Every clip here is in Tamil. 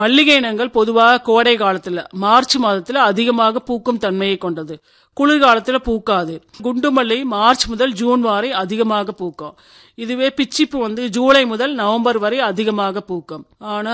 மல்லிகை இனங்கள் பொதுவாக கோடை காலத்துல மார்ச் மாதத்துல அதிகமாக பூக்கும் தன்மையை கொண்டது குளிர்காலத்துல பூக்காது குண்டு மல்லி மார்ச் முதல் ஜூன் வரை அதிகமாக பூக்கும் இதுவே பிச்சிப்பூ வந்து ஜூலை முதல் நவம்பர் வரை அதிகமாக பூக்கும் ஆனா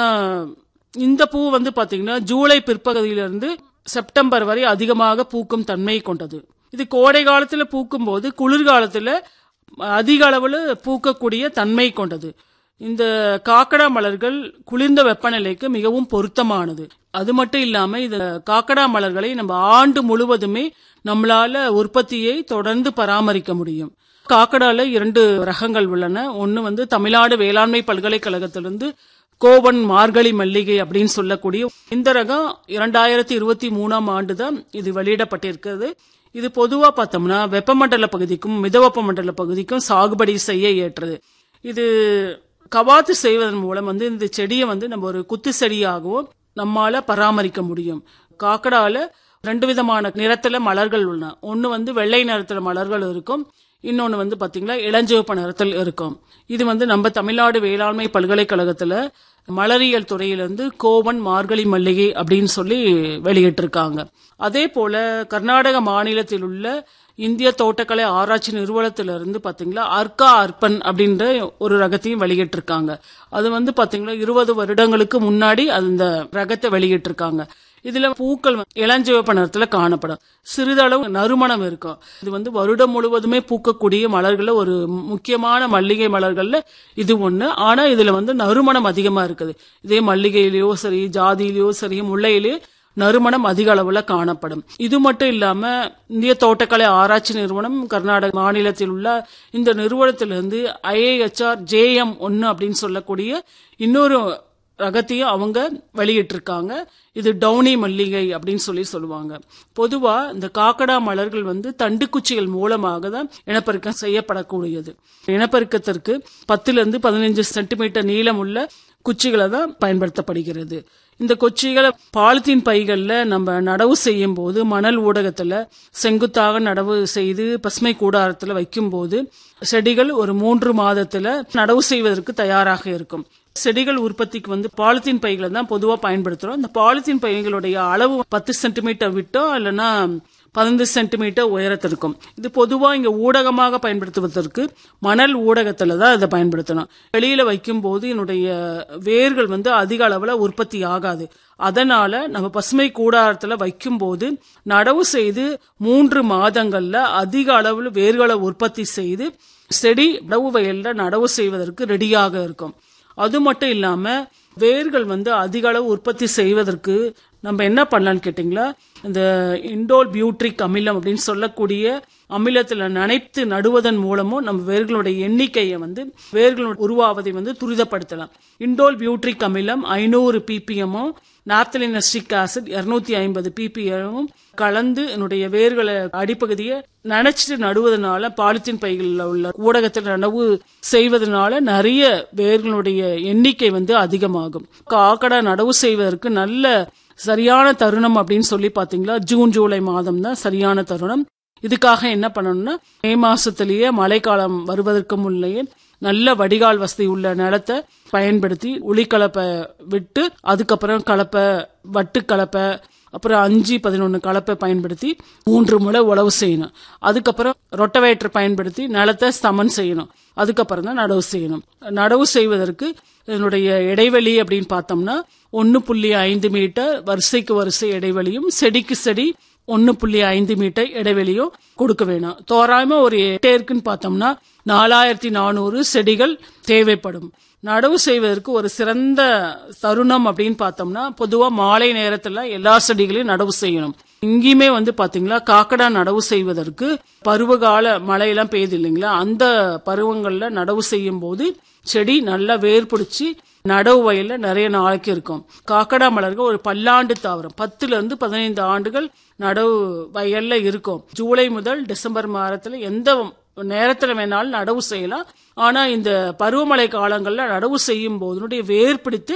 இந்த பூ வந்து பாத்தீங்கன்னா ஜூலை பிற்பகுதியிலிருந்து செப்டம்பர் வரை அதிகமாக பூக்கும் தன்மை கொண்டது இது கோடை காலத்துல பூக்கும் போது குளிர்காலத்துல அதிக அளவில் பூக்கக்கூடிய தன்மை கொண்டது இந்த காக்கடா மலர்கள் குளிர்ந்த வெப்பநிலைக்கு மிகவும் பொருத்தமானது அது மட்டும் இல்லாம இந்த காக்கடா மலர்களை நம்ம ஆண்டு முழுவதுமே நம்மளால உற்பத்தியை தொடர்ந்து பராமரிக்க முடியும் காக்கடால இரண்டு ரகங்கள் உள்ளன ஒன்னு வந்து தமிழ்நாடு வேளாண்மை பல்கலைக்கழகத்திலிருந்து கோவன் மார்கழி மல்லிகை அப்படின்னு சொல்லக்கூடிய இந்த ரகம் இரண்டாயிரத்தி இருபத்தி மூணாம் ஆண்டு தான் இது வெளியிடப்பட்டிருக்கிறது இது பொதுவா பார்த்தோம்னா வெப்பமண்டல பகுதிக்கும் மிதவெப்ப மண்டல பகுதிக்கும் சாகுபடி செய்ய ஏற்றது இது கவாத்து செய்வதன் மூலம் வந்து இந்த செடியை வந்து நம்ம ஒரு குத்து செடியாகவும் நம்மால பராமரிக்க முடியும் காக்கடால ரெண்டு விதமான நிறத்துல மலர்கள் உள்ளன ஒன்னு வந்து வெள்ளை நிறத்துல மலர்கள் இருக்கும் இன்னொன்னு வந்து பாத்தீங்கன்னா இளஞ்சிவப்பு நிறத்தில் இருக்கும் இது வந்து நம்ம தமிழ்நாடு வேளாண்மை பல்கலைக்கழகத்துல மலரியல் துறையிலிருந்து கோவன் மார்கழி மல்லிகை அப்படின்னு சொல்லி வெளியிட்டிருக்காங்க அதே போல கர்நாடக மாநிலத்தில் உள்ள இந்திய தோட்டக்கலை ஆராய்ச்சி நிறுவனத்திலிருந்து பாத்தீங்களா அர்க்கா அர்ப்பன் அப்படின்ற ஒரு ரகத்தையும் வெளியிட்டிருக்காங்க அது வந்து பாத்தீங்கன்னா இருபது வருடங்களுக்கு முன்னாடி அந்த ரகத்தை வெளியிட்டிருக்காங்க இதுல பூக்கள் இளஞ்சிவப்பு நிறத்துல காணப்படும் சிறிதளவு நறுமணம் இருக்கும் இது வந்து வருடம் முழுவதுமே பூக்கக்கூடிய மலர்கள்ல ஒரு முக்கியமான மல்லிகை மலர்கள்ல இது ஒண்ணு ஆனா இதுல வந்து நறுமணம் அதிகமா இருக்குது இதே மல்லிகையிலயோ சரி ஜாதியிலயோ சரி முல்லையிலயோ நறுமணம் அதிக அளவுல காணப்படும் இது மட்டும் இல்லாம இந்திய தோட்டக்கலை ஆராய்ச்சி நிறுவனம் கர்நாடக மாநிலத்தில் உள்ள இந்த நிறுவனத்திலிருந்து ஐஏஹெச்ஆர் ஜேஎம் ஒன்னு அப்படின்னு சொல்லக்கூடிய இன்னொரு ரகத்தையும் அவங்க வெளியிட்டிருக்காங்க இது டவுனி மல்லிகை அப்படின்னு சொல்லி சொல்லுவாங்க பொதுவா இந்த காக்கடா மலர்கள் வந்து தண்டுக்குச்சிகள் மூலமாக தான் இனப்பெருக்கம் செய்யப்படக்கூடியது இனப்பெருக்கத்திற்கு பத்துல இருந்து பதினைஞ்சு சென்டிமீட்டர் நீளம் உள்ள குச்சிகளை தான் பயன்படுத்தப்படுகிறது இந்த கொச்சிகளை பாலித்தீன் பைகள்ல நம்ம நடவு செய்யும் போது மணல் ஊடகத்துல செங்குத்தாக நடவு செய்து பசுமை கூடாரத்துல வைக்கும் போது செடிகள் ஒரு மூன்று மாதத்துல நடவு செய்வதற்கு தயாராக இருக்கும் செடிகள் உற்பத்திக்கு வந்து பாலித்தீன் பைகளை தான் பொதுவா பயன்படுத்துறோம் இந்த பாலித்தீன் பைகளுடைய அளவு பத்து சென்டிமீட்டர் விட்டோ இல்லைன்னா பதினைந்து சென்டிமீட்டர் உயரத்திற்கும் இது பொதுவா இங்க ஊடகமாக பயன்படுத்துவதற்கு மணல் ஊடகத்துல தான் இதை பயன்படுத்தணும் வெளியில வைக்கும் போது என்னுடைய வேர்கள் வந்து அதிக அளவுல உற்பத்தி ஆகாது அதனால நம்ம பசுமை கூடாரத்துல வைக்கும் போது நடவு செய்து மூன்று மாதங்கள்ல அதிக அளவில் வேர்களை உற்பத்தி செய்து செடி நடவு வயல்ல நடவு செய்வதற்கு ரெடியாக இருக்கும் அது மட்டும் இல்லாம வேர்கள் வந்து அதிக அளவு உற்பத்தி செய்வதற்கு நம்ம என்ன பண்ணலாம்னு கேட்டீங்களா இந்த இண்டோல் பியூட்ரிக் அமிலம் அப்படின்னு சொல்லக்கூடிய அமிலத்துல நனைத்து நடுவதன் மூலமும் நம்ம வேர்களுடைய எண்ணிக்கையை வந்து வேர்கள் உருவாவதை வந்து துரிதப்படுத்தலாம் இண்டோல் பியூட்ரிக் அமிலம் ஐநூறு பிபிஎம்மும் நாப்தலின் அஸ்டிக் ஆசிட் இருநூத்தி ஐம்பது பிபிஎம்மும் கலந்து என்னுடைய வேர்களை அடிப்பகுதியை நனைச்சிட்டு நடுவதனால பாலித்தீன் பைகளில் உள்ள ஊடகத்தில் நடவு செய்வதனால நிறைய வேர்களுடைய எண்ணிக்கை வந்து அதிகமாகும் காக்கடா நடவு செய்வதற்கு நல்ல சரியான தருணம் அப்படின்னு சொல்லி பாத்தீங்களா ஜூன் ஜூலை மாதம் தான் சரியான தருணம் இதுக்காக என்ன பண்ணணும்னா மே மாசத்திலேயே மழைக்காலம் வருவதற்கு முன்னையே நல்ல வடிகால் வசதி உள்ள நிலத்தை பயன்படுத்தி உளிக்கலப்பை விட்டு அதுக்கப்புறம் கலப்பை வட்டு கலப்பை அப்புறம் அஞ்சு பதினொன்று கலப்பை பயன்படுத்தி மூன்று முறை உழவு செய்யணும் அதுக்கப்புறம் ரொட்டவேட்டர் பயன்படுத்தி நிலத்தை சமன் செய்யணும் அதுக்கப்புறம் தான் நடவு செய்யணும் நடவு செய்வதற்கு இதனுடைய இடைவெளி அப்படின்னு பார்த்தோம்னா ஒன்னு புள்ளி ஐந்து மீட்டர் வரிசைக்கு வரிசை இடைவெளியும் செடிக்கு செடி ஒன்னு புள்ளி ஐந்து மீட்டர் இடைவெளியும் கொடுக்க வேணும் தோராயமா ஒரு ஹெக்டேருக்குன்னு பார்த்தோம்னா நாலாயிரத்தி நானூறு செடிகள் தேவைப்படும் நடவு செய்வதற்கு ஒரு சிறந்த தருணம் அப்படின்னு பார்த்தோம்னா பொதுவா மாலை நேரத்துல எல்லா செடிகளையும் நடவு செய்யணும் இங்கேயுமே வந்து பாத்தீங்களா காக்கடா நடவு செய்வதற்கு பருவகால மழையெல்லாம் பெய்யுது இல்லைங்களா அந்த பருவங்கள்ல நடவு செய்யும் போது செடி நல்லா வேர் பிடிச்சி நடவு வயல்ல நிறைய நாளைக்கு இருக்கும் காக்கடா மலர்கள் ஒரு பல்லாண்டு தாவரம் பத்துல இருந்து பதினைந்து ஆண்டுகள் நடவு வயல்ல இருக்கும் ஜூலை முதல் டிசம்பர் மாதத்துல எந்த நேரத்துல வேணாலும் நடவு செய்யலாம் ஆனா இந்த பருவமழை காலங்கள்ல நடவு செய்யும் போது வேர் பிடித்து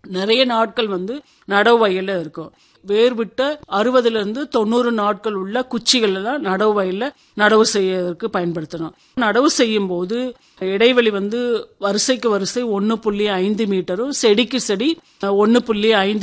நிறைய நாட்கள் வந்து நடவு வயல்ல இருக்கும் வேர் விட்ட அறுபதுல இருந்து தொண்ணூறு நாட்கள் உள்ள குச்சிகள் எல்லாம் நடவு வயல்ல நடவு செய்யறதுக்கு பயன்படுத்தணும் நடவு செய்யும் போது இடைவெளி வந்து வரிசைக்கு வரிசை ஒன்னு புள்ளி ஐந்து மீட்டரும் செடிக்கு செடி ஒன்னு புள்ளி ஐந்து